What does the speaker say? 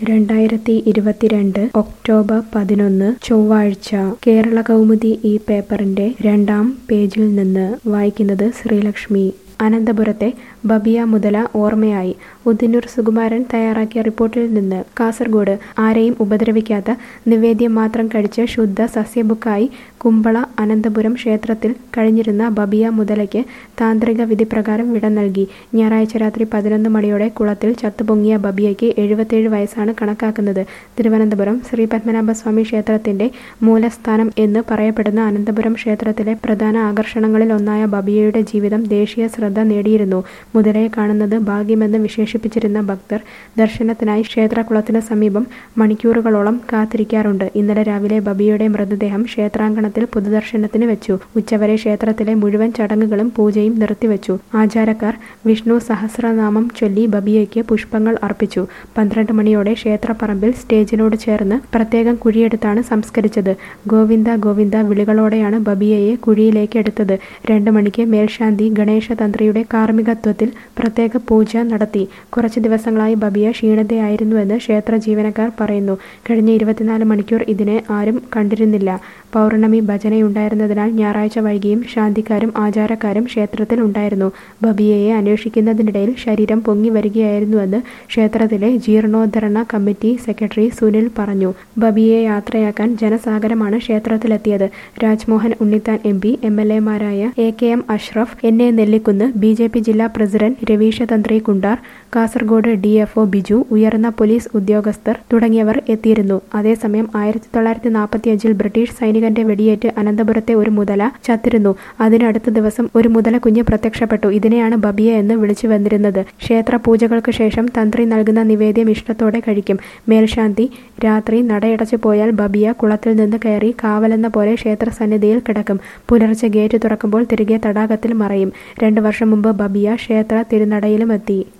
രണ്ടായിരത്തി ഇരുപത്തിരണ്ട് ഒക്ടോബർ പതിനൊന്ന് ചൊവ്വാഴ്ച കേരള കൗമുദി ഈ പേപ്പറിന്റെ രണ്ടാം പേജിൽ നിന്ന് വായിക്കുന്നത് ശ്രീലക്ഷ്മി അനന്തപുരത്തെ ബബിയ മുതല ഓർമ്മയായി ഉദിനൂർ സുകുമാരൻ തയ്യാറാക്കിയ റിപ്പോർട്ടിൽ നിന്ന് കാസർഗോഡ് ആരെയും ഉപദ്രവിക്കാത്ത നിവേദ്യം മാത്രം കഴിച്ച് ശുദ്ധ സസ്യബുക്കായി കുമ്പള അനന്തപുരം ക്ഷേത്രത്തിൽ കഴിഞ്ഞിരുന്ന ബബിയ മുതലയ്ക്ക് താന്ത്രിക വിധിപ്രകാരം വിട നൽകി ഞായറാഴ്ച രാത്രി പതിനൊന്ന് മണിയോടെ കുളത്തിൽ ചത്തുപൊങ്ങിയ ബബിയയ്ക്ക് എഴുപത്തേഴ് വയസ്സാണ് കണക്കാക്കുന്നത് തിരുവനന്തപുരം ശ്രീ പത്മനാഭസ്വാമി ക്ഷേത്രത്തിന്റെ മൂലസ്ഥാനം എന്ന് പറയപ്പെടുന്ന അനന്തപുരം ക്ഷേത്രത്തിലെ പ്രധാന ആകർഷണങ്ങളിൽ ഒന്നായ ബബിയയുടെ ജീവിതം ദേശീയ ശ്രദ്ധ നേടിയിരുന്നു മുതലയെ കാണുന്നത് ഭാഗ്യമെന്ന് വിശേഷിപ്പിച്ചിരുന്ന ഭക്തർ ദർശനത്തിനായി ക്ഷേത്രകുളത്തിന് സമീപം മണിക്കൂറുകളോളം കാത്തിരിക്കാറുണ്ട് ഇന്നലെ രാവിലെ ബബിയയുടെ മൃതദേഹം ക്ഷേത്രാങ്കണത്തിൽ പൊതുദർശനത്തിന് വെച്ചു ഉച്ചവരെ ക്ഷേത്രത്തിലെ മുഴുവൻ ചടങ്ങുകളും പൂജയും നിർത്തിവെച്ചു ആചാരക്കാർ വിഷ്ണു സഹസ്രനാമം ചൊല്ലി ബബിയയ്ക്ക് പുഷ്പങ്ങൾ അർപ്പിച്ചു പന്ത്രണ്ട് മണിയോടെ ക്ഷേത്രപ്പറമ്പിൽ സ്റ്റേജിനോട് ചേർന്ന് പ്രത്യേകം കുഴിയെടുത്താണ് സംസ്കരിച്ചത് ഗോവിന്ദ ഗോവിന്ദ വിളികളോടെയാണ് ബബിയയെ കുഴിയിലേക്ക് എടുത്തത് രണ്ട് മണിക്ക് മേൽശാന്തി ഗണേശ തന്ത്രിയുടെ കാർമ്മികത്വത്തിൽ പ്രത്യേക പൂജ നടത്തി കുറച്ച് ദിവസങ്ങളായി ബബിയ ക്ഷീണിതയായിരുന്നുവെന്ന് ക്ഷേത്ര ജീവനക്കാർ പറയുന്നു കഴിഞ്ഞ ഇരുപത്തിനാല് മണിക്കൂർ ഇതിനെ ആരും കണ്ടിരുന്നില്ല പൗർണമി ഭജനയുണ്ടായിരുന്നതിനാൽ ഞായറാഴ്ച വൈകിയും ശാന്തിക്കാരും ആചാരക്കാരും ക്ഷേത്രത്തിൽ ഉണ്ടായിരുന്നു ബബിയയെ അന്വേഷിക്കുന്നതിനിടയിൽ ശരീരം പൊങ്ങി വരികയായിരുന്നുവെന്ന് ക്ഷേത്രത്തിലെ ജീർണോദ്ധരണ കമ്മിറ്റി സെക്രട്ടറി സുനിൽ പറഞ്ഞു ബബിയെ യാത്രയാക്കാൻ ജനസാഗരമാണ് ക്ഷേത്രത്തിലെത്തിയത് Rajmohan Unnithan M P M L എമാരായ A K M Ashraf N A Nellikkunnu B J P ജില്ലാ president Ravisha Thantri Kundar Kasaragod D F O Biju ഉയർന്ന പോലീസ് ഉദ്യോഗസ്ഥർ തുടങ്ങിയവർ എത്തിയിരുന്നു അതേസമയം ആയിരത്തി തൊള്ളായിരത്തി നാൽപ്പത്തിയഞ്ചിൽ ബ്രിട്ടീഷ് സൈനികന്റെ വെടിയേറ്റ് അനന്തപുരത്തെ ഒരു മുതല ചത്തിരുന്നു അതിനടുത്ത ദിവസം ഒരു മുതല കുഞ്ഞ് പ്രത്യക്ഷപ്പെട്ടു ഇതിനെയാണ് ബബിയ എന്ന് വിളിച്ചു വന്നിരുന്നത് ക്ഷേത്ര പൂജകൾക്ക് ശേഷം തന്ത്രി നൽകുന്ന നിവേദ്യം ഇഷ്ടത്തോടെ കഴിക്കും മേൽശാന്തി രാത്രി നടയടച്ചു പോയാൽ ബബിയ കുളത്തിൽ നിന്ന് കയറി കാവലെന്ന പോലെ ക്ഷേത്ര സന്നിധിയിൽ കിടക്കും പുലർച്ചെ ഗേറ്റ് തുറക്കുമ്പോൾ തിരികെ തടാകത്തിൽ മറയും രണ്ടു വർഷം മുമ്പ് ബബിയ ക്ഷേത്ര തിരുനടയിലുമെത്തി